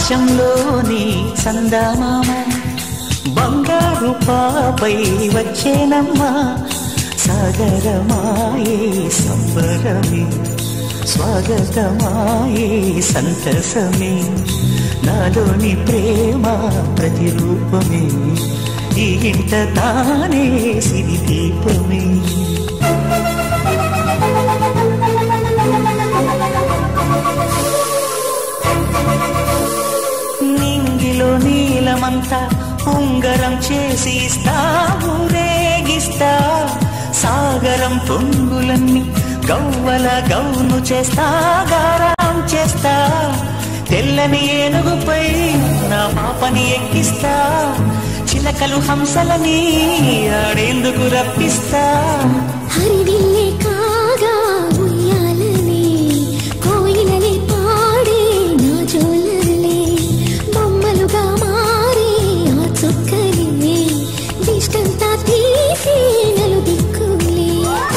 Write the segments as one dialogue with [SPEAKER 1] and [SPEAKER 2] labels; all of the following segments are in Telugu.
[SPEAKER 1] ఆకాశంలోని చందమామ బంగారు పాపై వచ్చేనమ్మా సాగరమాయే సంబరమే స్వాగతమాయే సంతసమే నాలోని ప్రేమ ప్రతిరూపమే ఈ ఇంట తానే సిరి దీపమే నింగిలో నీలమంతా ఉంగరం చేసి ఇస్తా ఊరేగిస్తా సాగరం పొంగులన్నీ గవ్వల గౌను చేస్తా గారం చేస్తా తెల్లని ఏనుగుపై నా పాపని ఎక్కిస్తా చిలకలు హంసలని ఆడేందుకు రప్పిస్తా
[SPEAKER 2] హరివిల్లే కాగా ఉయ్యాలనే కోయిలలే పాడే నా జోలలే బొమ్మలుగా మారే ఆ చుక్కలే దిష్టంతా తీసి నలు దిక్కులే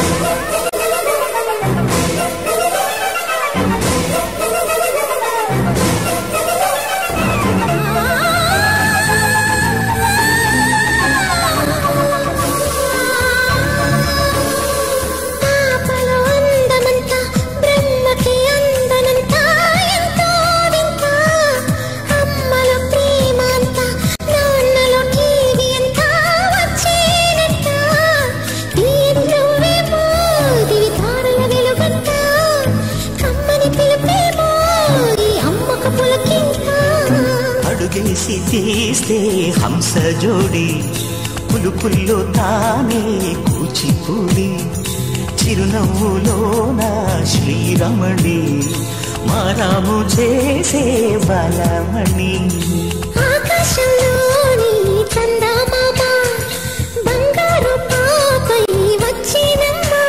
[SPEAKER 2] పాపలో అందమంతా బ్రహ్మకి అందనంతా ఎంతో వింత అమ్మలో ప్రేమ అంతా నాన్నలో టీవీ అంతా వచ్చేనంత నువ్వేమో దివి తారల వెలుగంత కమ్మని పిలుపేమో ఈ అమ్మకు పులకింత
[SPEAKER 1] అడుగేసి తీస్తే హంస జోడి పులుపుల్లో తానే కూచిపూడి చిరునవ్వులోన శ్రీరమణి మారాము చేసే బలమణి
[SPEAKER 2] ఆకాశంలోని చందమామ బంగారు పాపై వచ్చినమ్మా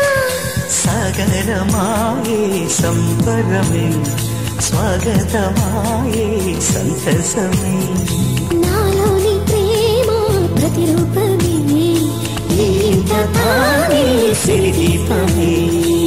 [SPEAKER 1] సాగరమాయే సంబరమే స్వాగతమాయే సంతసమే
[SPEAKER 2] నాలోని ప్రేమ ప్రతిరూపమే
[SPEAKER 1] ఈ ఇంట తానే సిరి దీపమే